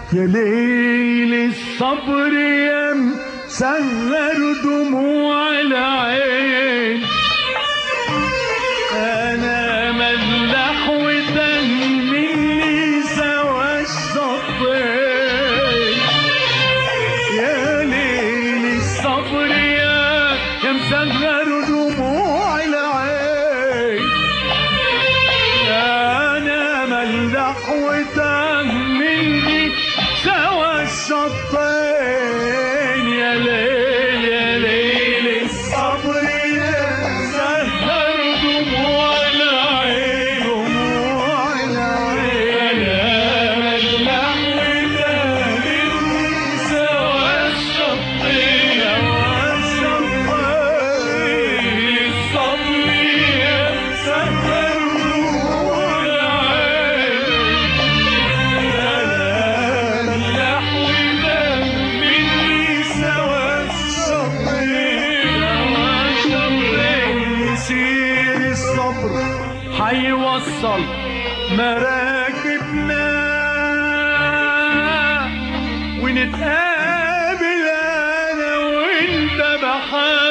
يا ليل الصبر يا مسهر دموع العين انا ملح وتهمني سوا الشطين يا ليل الصبر يا يا مسهر دموع العين انا ملح وتهمني سوا الشطين يا ليل يا ليل الصبر يا مسهر دموع العين دموع العين انا ملح وتهمني سوا الشطين سوا الشطين الصبر يا مسهر دموع العين يسير الصبر حيوصل مراكبنا ونتقابل انا وانت بحال